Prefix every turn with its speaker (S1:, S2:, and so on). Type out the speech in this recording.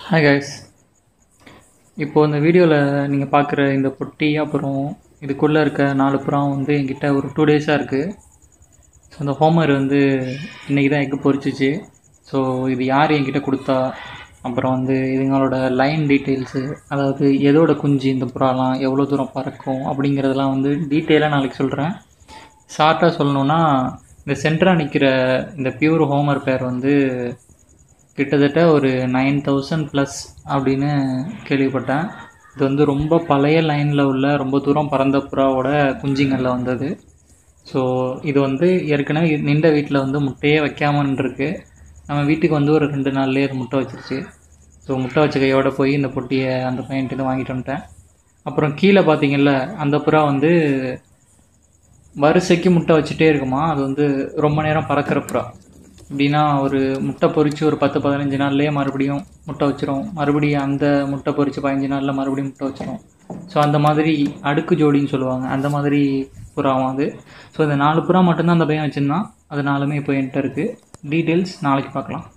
S1: hi guys இப்போது இந்த வீடியோவில் நீங்கள் பார்க்குற இந்த பொட்டி அப்புறம் இதுக்குள்ளே இருக்க நாலு புறம் வந்து என்கிட்ட ஒரு டூ டேஸாக இருக்குது ஸோ அந்த ஹோமர் வந்து இன்றைக்கி தான் எக்கு பொரிச்சிச்சு ஸோ இது யார் என்கிட்ட கொடுத்தா அப்புறம் வந்து இதுங்களோட லைன் டீட்டெயில்ஸு அதாவது எதோட குஞ்சு இந்த புறாலாம் எவ்வளோ தூரம் பறக்கும் அப்படிங்கிறதெல்லாம் வந்து டீட்டெயிலாக நாளைக்கு சொல்கிறேன் ஷார்ட்டாக சொல்லணுன்னா இந்த சென்டராக நிற்கிற இந்த பியூர் ஹோமர் பேர் வந்து கிட்டத்தட்ட ஒரு நைன் தௌசண்ட் ப்ளஸ் அப்படின்னு கேள்விப்பட்டேன் இது வந்து ரொம்ப பழைய லைனில் உள்ள ரொம்ப தூரம் பறந்த புறாவோட குஞ்சுங்களில் வந்தது ஸோ இது வந்து ஏற்கனவே நின்ற வீட்டில் வந்து முட்டையே வைக்காமல் இருக்கு நம்ம வீட்டுக்கு வந்து ஒரு ரெண்டு நாள்லேயே அது முட்டை வச்சிருச்சு ஸோ முட்டை வச்ச கையோட போய் இந்த பொட்டியை அந்த பையன்ட்டு வாங்கிட்டு வந்துட்டேன் அப்புறம் கீழே பார்த்தீங்கல்ல அந்த புறா வந்து வரிசைக்கு முட்டை வச்சுட்டே இருக்குமா அது வந்து ரொம்ப நேரம் பறக்கிற புறா எப்படின்னா ஒரு முட்டை பொரிச்சு ஒரு பத்து பதினஞ்சு நாள்லேயே மறுபடியும் முட்டை வச்சிரும் மறுபடியும் அந்த முட்டை பொரிச்சு பதினஞ்சு நாளில் மறுபடியும் முட்டை வச்சிரும் ஸோ அந்த மாதிரி அடுக்கு ஜோடின்னு சொல்லுவாங்க அந்த மாதிரி புறாவும் அது ஸோ இந்த நாலு புறா மட்டும்தான் அந்த பையன் வச்சுருந்தான் அது நாலுமே இப்போ என்கிட்ட இருக்குது டீட்டெயில்ஸ் நாளைக்கு பார்க்கலாம்